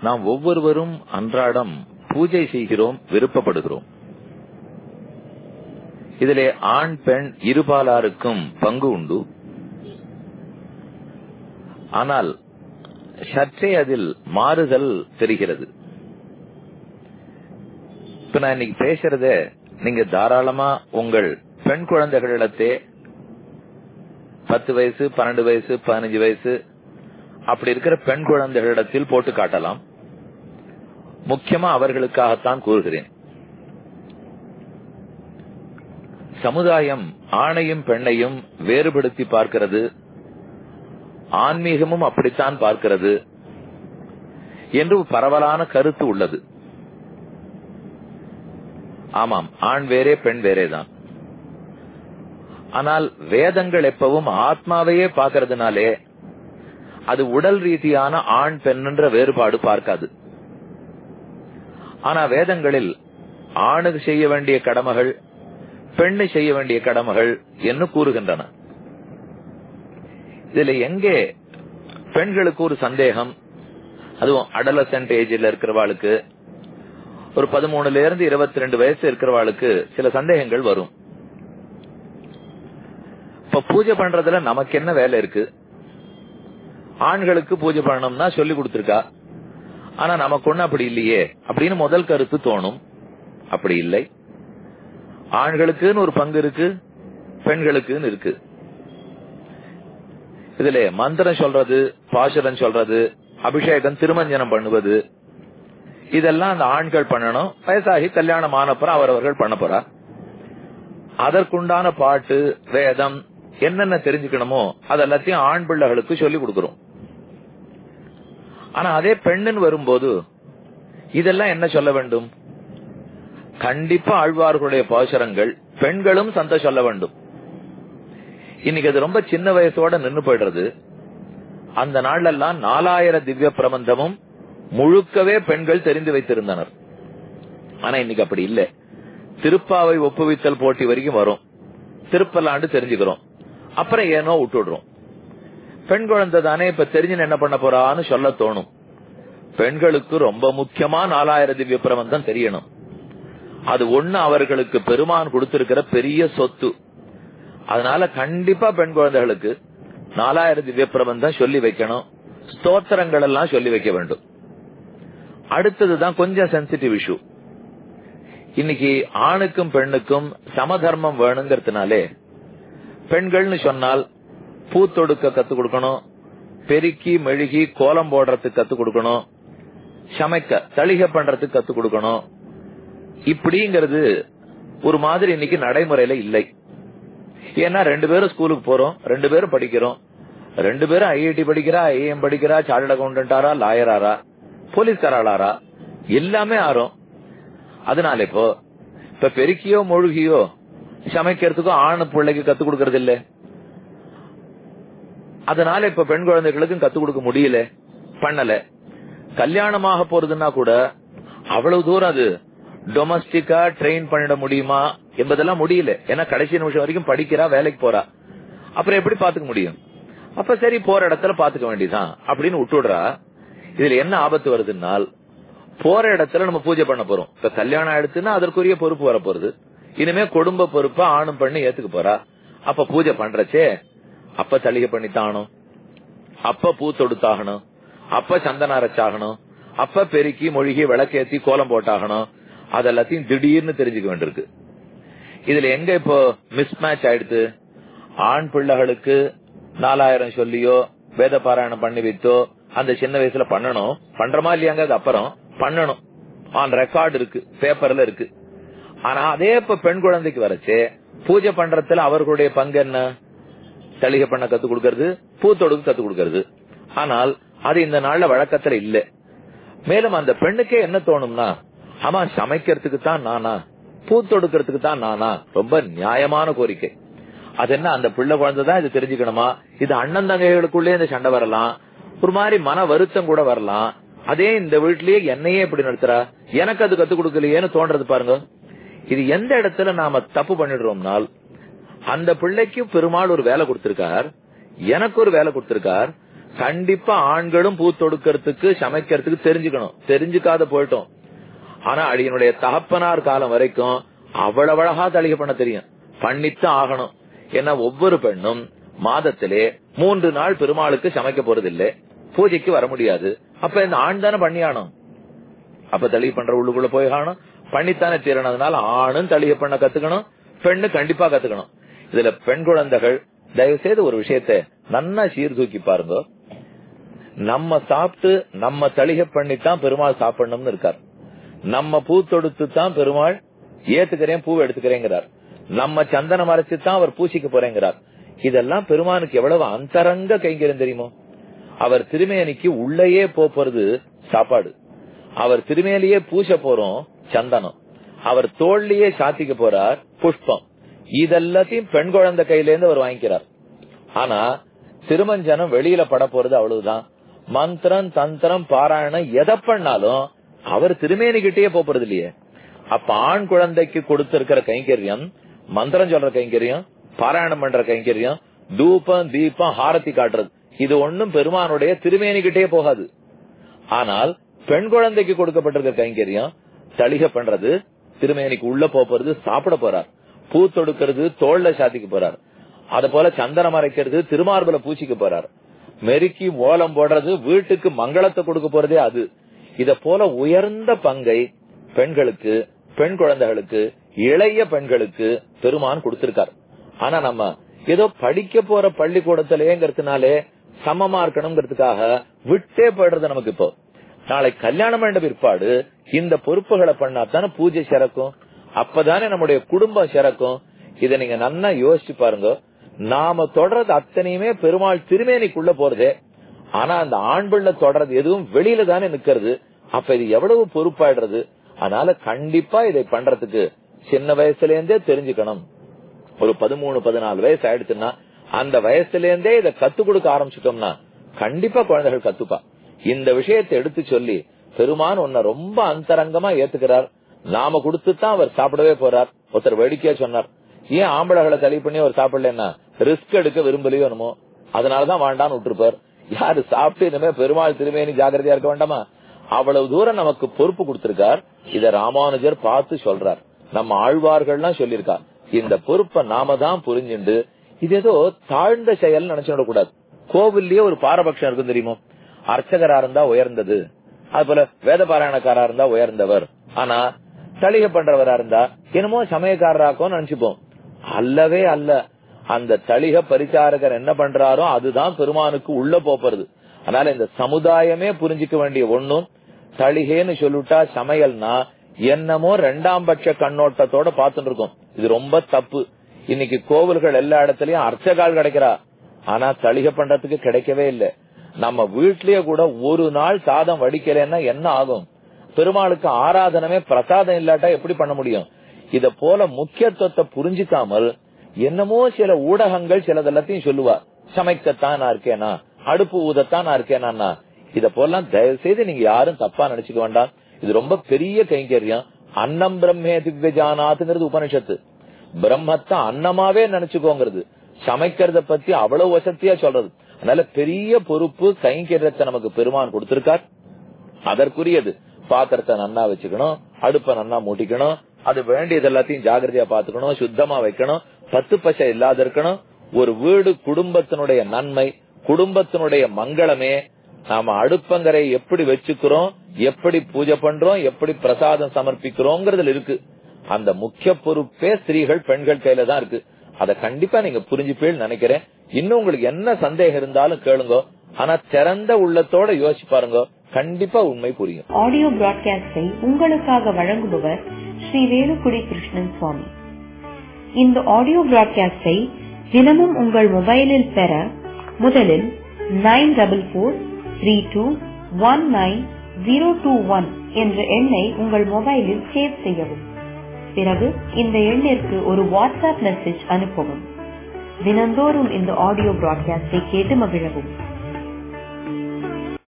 நாம் ஒவ்வொருவரும் அன்றாடம் பூஜை செய்கிறோம் விருப்பப்படுகிறோம் இதிலே ஆண் பெண் இருபாலாருக்கும் பங்கு உண்டு ஆனால் சற்றே அதில் மாறுதல் தெரிகிறது இப்ப நான் இன்னைக்கு பேசுறத நீங்க தாராளமா உங்கள் பெண் குழந்தைகளிடத்தே பத்து வயசு பன்னெண்டு வயசு பதினஞ்சு வயசு அப்படி இருக்கிற பெண் குழந்தைகளிடத்தில் போட்டு காட்டலாம் முக்கியமா அவர்களுக்காகத்தான் கூறுகிறேன் சமுதாயம் ஆணையும் பெண்ணையும் வேறுபடுத்தி பார்க்கிறது ஆன்மீகமும் அப்படித்தான் பார்க்கிறது என்று பரவலான கருத்து உள்ளது ஆமாம் ஆண் வேறே பெண் வேறேதான் ஆனால் வேதங்கள் எப்பவும் ஆத்மாவையே பார்க்கறதுனாலே அது உடல் ரீதியான ஆண் பெண் என்ற வேறுபாடு பார்க்காது ஆனா வேதங்களில் ஆணுக்கு செய்ய வேண்டிய கடமைகள் பெண்ணு செய்ய வேண்டிய கடமைகள் என்று கூறுகின்றன இதுல எங்கே பெண்களுக்கு ஒரு சந்தேகம் அதுவும் அடலசன்ட் ஏஜ்ல இருக்கிறவாளுக்கு ஒரு பதிமூணுல இருந்து இருபத்தி ரெண்டு வயசு இருக்கிறவாளுக்கு சில சந்தேகங்கள் வரும் இப்ப பூஜை பண்றதுல நமக்கு என்ன வேலை இருக்கு ஆண்களுக்கு பூஜை பண்ணணும்னா சொல்லி கொடுத்திருக்கா ஆனா நமக்கு ஒண்ணு அப்படி இல்லையே அப்படின்னு முதல் கருத்து தோணும் அப்படி இல்லை ஆண்களுக்குன்னு ஒரு பங்கு இருக்கு பெண்களுக்குன்னு இருக்கு இதுல மந்திரம் சொல்றது பாசுரம் சொல்றது அபிஷேகம் திருமஞ்சனம் பண்ணுவது இதெல்லாம் அந்த ஆண்கள் பண்ணணும் வயசாகி கல்யாணம் ஆனப்புறம் அவரவர்கள் பண்ண போறா அதற்குண்டான பாட்டு வேதம் என்னென்ன தெரிஞ்சுக்கணுமோ அதெல்லாத்தையும் ஆண் பிள்ளைகளுக்கு சொல்லி கொடுக்கிறோம் ஆனா அதே பெண்ணுன்னு வரும்போது இதெல்லாம் என்ன சொல்ல வேண்டும் கண்டிப்பா ஆழ்வார்களுடைய பாசுரங்கள் பெண்களும் சந்த சொல்ல வேண்டும் இன்னைக்கு அது ரொம்ப சின்ன வயசோட நின்னு போயிடுறது அந்த நாள்ல எல்லாம் நாலாயிரம் திவ்ய பிரபந்தமும் முழுக்கவே பெண்கள் தெரிந்து வைத்திருந்தனர் ஆனா இன்னைக்கு அப்படி இல்ல திருப்பாவை ஒப்புவித்தல் போட்டி வரைக்கும் வரும் திருப்பலாண்டு தெரிஞ்சுக்கிறோம் அப்புறம் ஏனோ விட்டுடுறோம் பெண் குழந்தை தானே இப்ப தெரிஞ்சு என்ன பண்ண போறான்னு சொல்ல தோணும் பெண்களுக்கு ரொம்ப முக்கியமா நாலாயிரம் திவ்ய பிரபந்தம் தெரியணும் அது ஒண்ணு அவர்களுக்கு பெருமான் கொடுத்திருக்கிற பெரிய சொத்து அதனால கண்டிப்பா பெண் குழந்தைகளுக்கு நாலாயிரம் திவ்ய பிரபந்தம் சொல்லி வைக்கணும் ஸ்தோத்திரங்கள் எல்லாம் சொல்லி வைக்க வேண்டும் அடுத்ததுதான் கொஞ்சம் சென்சிட்டிவ் இஷ்யூ இன்னைக்கு ஆணுக்கும் பெண்ணுக்கும் சமதர்மம் வேணுங்கிறதுனாலே பெண்கள்னு சொன்னால் பூ தொடுக்க கத்து கொடுக்கணும் பெருக்கி மெழுகி கோலம் போடுறதுக்கு கத்து கொடுக்கணும் சமைக்க தளிகை பண்றதுக்கு கத்து கொடுக்கணும் இப்படிங்கிறது ஒரு மாதிரி இன்னைக்கு நடைமுறையில இல்லை ஏன்னா ரெண்டு பேரும் ஸ்கூலுக்கு போறோம் ரெண்டு பேரும் படிக்கிறோம் ரெண்டு பேரும் ஐஐடி படிக்கிறா ஐஏஎம் படிக்கிறா சார்ட் அக்கௌண்டன்டாரா லாயராரா போலீஸ்காராளா எல்லாமே ஆறும் அதனால இப்போ இப்ப பெருக்கியோ மொழுகியோ சமைக்கிறதுக்கும் ஆணு பிள்ளைக்கு கத்து கொடுக்கறது இல்ல அதனால இப்ப பெண் குழந்தைகளுக்கும் கத்து கொடுக்க முடியல பண்ணல கல்யாணமாக போறதுன்னா கூட அவ்வளவு தூரம் அது டொமஸ்டிக்கா ட்ரெயின் பண்ணிட முடியுமா என்பதெல்லாம் முடியல ஏன்னா கடைசி நிமிஷம் வரைக்கும் படிக்கிறா வேலைக்கு போறா அப்புறம் எப்படி பாத்துக்க முடியும் அப்ப சரி போற இடத்துல பாத்துக்க வேண்டியதான் அப்படின்னு விட்டுடுறா இதுல என்ன ஆபத்து வருதுன்னால் போற இடத்துல நம்ம பூஜை பண்ண போறோம் இப்ப கல்யாணம் ஆயிடுச்சுன்னா அதற்குரிய பொறுப்பு வர போறது இனிமே குடும்ப பொறுப்பா ஆணும் பண்ணி ஏத்துக்க போறா அப்ப பூஜை பண்றச்சே அப்ப தளிகை பண்ணித்தாகணும் அப்ப பூ தொடுத்தாகணும் அப்ப சந்தன அரைச்சாகணும் அப்ப பெருக்கி மொழிகி விளக்கேத்தி கோலம் போட்டாகணும் அதெல்லாத்தையும் திடீர்னு தெரிஞ்சுக்க வேண்டியிருக்கு இதுல எங்க இப்போ மிஸ் மேட்ச் ஆயிடுது ஆண் பிள்ளைகளுக்கு நாலாயிரம் சொல்லியோ வேத பாராயணம் பண்ணி வைத்தோ அந்த சின்ன வயசுல பண்ணணும் பண்றமா இல்லையாங்க அது அப்புறம் பண்ணணும் ஆன் ரெக்கார்டு இருக்கு பேப்பர்ல இருக்கு ஆனா அதே இப்ப பெண் குழந்தைக்கு வரச்சே பூஜை பண்றதுல அவர்களுடைய பங்கு என்ன தளிகை பண்ண கத்து கொடுக்கறது பூத்தொடுக்கு கத்து கொடுக்கறது ஆனால் அது இந்த நாள்ல வழக்கத்துல இல்ல மேலும் அந்த பெண்ணுக்கே என்ன தோணும்னா ஆமா சமைக்கிறதுக்கு தான் நானா பூத்தொடுக்கிறதுக்கு தான் நானா ரொம்ப நியாயமான கோரிக்கை அது என்ன அந்த பிள்ளை குழந்தை தான் இது தெரிஞ்சுக்கணுமா இது அண்ணன் தங்கைகளுக்குள்ளே இந்த சண்டை வரலாம் ஒரு மாதிரி மன வருத்தம் கூட வரலாம் அதே இந்த வீட்லயே என்னையே இப்படி நடத்துறா எனக்கு அது கத்து கொடுக்கலையேன்னு தோன்றது பாருங்க இது எந்த இடத்துல நாம தப்பு பண்ணிடுறோம்னால் அந்த பிள்ளைக்கு பெருமாள் ஒரு வேலை கொடுத்திருக்கார் எனக்கு ஒரு வேலை கொடுத்திருக்கார் கண்டிப்பா ஆண்களும் பூ தொடுக்கிறதுக்கு சமைக்கிறதுக்கு தெரிஞ்சுக்கணும் தெரிஞ்சுக்காத போயிட்டோம் ஆனா அடியனுடைய தகப்பனார் காலம் வரைக்கும் அவ்வளவு அழகா தளிகை பண்ண தெரியும் பண்ணித்தான் ஆகணும் ஏன்னா ஒவ்வொரு பெண்ணும் மாதத்திலே மூன்று நாள் பெருமாளுக்கு சமைக்க போறதில்லை பூஜைக்கு வர முடியாது அப்ப இந்த ஆண் தானே பண்ணியானோம் அப்ப தளிகை பண்ற உள்ளுக்குள்ள போய் ஆகணும் பண்ணித்தானே தீரணும் அதனால ஆணும் தளிகை பண்ண கத்துக்கணும் பெண்ணு கண்டிப்பா கத்துக்கணும் இதுல பெண் குழந்தைகள் தயவு செய்து ஒரு விஷயத்த நன்னா சீர்தூக்கி பாருங்க நம்ம சாப்பிட்டு நம்ம தளிகை பண்ணித்தான் பெருமாள் சாப்பிடணும்னு இருக்கார் நம்ம பூ தொடுத்து தான் பெருமாள் ஏத்துக்கிறேன் பூ எடுத்துக்கிறேங்கிறார் நம்ம சந்தனம் அரைச்சு தான் அவர் பூசிக்க போறேங்கிறார் இதெல்லாம் பெருமானுக்கு எவ்வளவு அந்தரங்க கைங்கரியம் தெரியுமோ அவர் திருமேனிக்கு உள்ளேயே போறது சாப்பாடு அவர் திருமேனியே பூச போறோம் சந்தனம் அவர் தோல்லையே சாத்திக்க போறார் புஷ்பம் இதெல்லாத்தையும் பெண் குழந்தை கையில இருந்து அவர் வாங்கிக்கிறார் ஆனா திருமஞ்சனம் வெளியில பட போறது அவ்வளவுதான் மந்திரம் தந்திரம் பாராயணம் எதை பண்ணாலும் அவர் திருமேனிக்கிட்டே போறது இல்லையே அப்ப ஆண் குழந்தைக்கு கொடுத்திருக்கிற கைங்கரியம் மந்திரம் சொல்ற கைங்கரியம் பாராயணம் பண்ற கைங்கரியம் தூபம் தீபம் ஹாரத்தி காட்டுறது இது ஒண்ணும் பெருமானுடைய திருமேனிக்கிட்டே போகாது ஆனால் பெண் குழந்தைக்கு கொடுக்கப்பட்டிருக்க கைங்கரியம் தளிகை பண்றது திருமேனிக்கு உள்ள போறது சாப்பிட போறார் பூ தொடுக்கிறது தோல்ல சாத்திக்க போறார் அது போல சந்தனம் அரைக்கிறது திருமார்பல பூச்சிக்க போறார் மெருக்கி ஓலம் போடுறது வீட்டுக்கு மங்களத்தை கொடுக்க போறதே அது இத போல உயர்ந்த பங்கை பெண்களுக்கு பெண் குழந்தைகளுக்கு இளைய பெண்களுக்கு பெருமான் கொடுத்திருக்கார் ஆனா நம்ம ஏதோ படிக்க போற பள்ளிக்கூடத்திலேங்கிறதுனாலே சமமா இருக்கணுங்கிறதுக்காக விட்டே போயிடுறது நமக்கு இப்போ நாளை கல்யாணம் பண்ண பிற்பாடு இந்த பொறுப்புகளை பண்ணாதானே பூஜை சிறக்கும் அப்பதானே நம்முடைய குடும்பம் சிறக்கும் இத நீங்க நன்னா யோசிச்சு பாருங்க நாம தொடர்றது அத்தனையுமே பெருமாள் திருமேனிக்குள்ள போறதே ஆனா அந்த ஆண் பிள்ளை தொடர்றது எதுவும் வெளியில தானே நிக்கிறது அப்ப இது எவ்வளவு பொறுப்பாயிடுறது அதனால கண்டிப்பா இதை பண்றதுக்கு சின்ன வயசுல இருந்தே தெரிஞ்சுக்கணும் ஒரு பதிமூணு பதினாலு வயசு ஆயிடுச்சுன்னா அந்த வயசுல இருந்தே இதை கத்து கொடுக்க ஆரம்பிச்சிட்டோம்னா கண்டிப்பா குழந்தைகள் கத்துப்பா இந்த விஷயத்தை எடுத்து சொல்லி பெருமான் உன்னை ரொம்ப அந்தரங்கமா ஏத்துக்கிறார் நாம கொடுத்துதான் அவர் சாப்பிடவே போறார் ஒருத்தர் வேடிக்கையா சொன்னார் ஏன் ஆம்பளைகளை தள்ளி பண்ணி அவர் சாப்பிடலன்னா ரிஸ்க் எடுக்க விரும்பலையோ என்னமோ அதனாலதான் வேண்டான்னு விட்டுருப்பார் யாரு சாப்பிட்டு இனிமே பெருமாள் திருமேனி ஜாகிரதையா இருக்க வேண்டாமா அவ்வளவு தூரம் நமக்கு பொறுப்பு கொடுத்திருக்கார் இத ராமானுஜர் பார்த்து சொல்றார் நம்ம ஆழ்வார்கள்லாம் சொல்லியிருக்கா இந்த பொறுப்பை நாம தான் புரிஞ்சுண்டு இது ஏதோ தாழ்ந்த செயல் நினைச்சுட கூடாது கோவில்லயே ஒரு பாரபட்சம் இருக்கும் தெரியுமோ அர்ச்சகரா இருந்தா உயர்ந்தது அது போல வேத பாராயணக்காரா இருந்தா உயர்ந்தவர் ஆனா தளிகை பண்றவரா இருந்தா என்னமோ சமயக்காரராக்கும் நினைச்சுப்போம் அல்லவே அல்ல அந்த தளிக பரிசாரகர் என்ன பண்றாரோ அதுதான் பெருமானுக்கு உள்ள போறது அதனால இந்த சமுதாயமே புரிஞ்சுக்க வேண்டிய ஒண்ணும் தளிகைன்னு சொல்லிட்டா சமையல்னா என்னமோ ரெண்டாம் பட்ச கண்ணோட்டத்தோட பாத்துட்டு இருக்கோம் இது ரொம்ப தப்பு இன்னைக்கு கோவில்கள் எல்லா இடத்துலயும் அர்ச்சகால் கிடைக்கிறா ஆனா தளிகை பண்றதுக்கு கிடைக்கவே இல்லை நம்ம வீட்லயே கூட ஒரு நாள் சாதம் வடிக்கலன்னா என்ன ஆகும் பெருமாளுக்கு ஆராதனமே பிரசாதம் இல்லாட்டா எப்படி பண்ண முடியும் இத போல முக்கியத்துவத்தை புரிஞ்சுக்காமல் என்னமோ சில ஊடகங்கள் சிலதெல்லாத்தையும் சொல்லுவா சமைக்கத்தான் நான் இருக்கேனா அடுப்பு ஊதத்தான் நான் இருக்கேனா இத போலாம் தயவு செய்து நீங்க யாரும் தப்பா நினைச்சுக்க வேண்டாம் இது ரொம்ப பெரிய கைங்கரியம் அன்னம் பிரம்மே திவ்யஜானாத்துங்கிறது உபனிஷத்து பிரம்மத்தை அன்னமாவே நினைச்சுக்கோங்கிறது சமைக்கிறத பத்தி அவ்வளவு வசதியா சொல்றது அதனால பெரிய பொறுப்பு கைங்கரியத்தை நமக்கு பெருமான் கொடுத்திருக்கார் அதற்குரியது பாத்திரத்தை நன்னா வச்சுக்கணும் அடுப்ப நன்னா மூட்டிக்கணும் அது வேண்டியது எல்லாத்தையும் ஜாகிரதையா பாத்துக்கணும் சுத்தமா வைக்கணும் பத்து பசை இல்லாத இருக்கணும் ஒரு வீடு குடும்பத்தினுடைய நன்மை குடும்பத்தினுடைய மங்களமே நாம அடுப்பங்கரை எப்படி வச்சுக்கிறோம் எப்படி பூஜை பண்றோம் எப்படி பிரசாதம் சமர்ப்பிக்கிறோங்கிறதுல இருக்கு அந்த முக்கிய பொறுப்பே ஸ்திரீகள் பெண்கள் கையில தான் இருக்கு அத கண்டிப்பா நீங்க புரிஞ்சுப்பேன்னு நினைக்கிறேன் இன்னும் உங்களுக்கு என்ன சந்தேகம் இருந்தாலும் கேளுங்க ஆனா திறந்த உள்ளத்தோட யோசிச்சு பாருங்க கண்டிப்பா உண்மை புரியும் ஆடியோ பிராட்காஸ்டை உங்களுக்காக வழங்குபவர் ஸ்ரீ வேலுக்குடி கிருஷ்ணன் சுவாமி இந்த ஆடியோ பிராட்காஸ்டை தினமும் உங்கள் மொபைலில் பெற முதலில் nine double four three two one nine zero two one என்ற எண்ணை உங்கள் மொபைலில் சேவ் செய்யவும் பிறகு இந்த எண்ணிற்கு ஒரு வாட்ஸ்அப் மெசேஜ் அனுப்பவும் தினந்தோறும் இந்த ஆடியோ பிராட்காஸ்டை கேட்டு மகிழவும்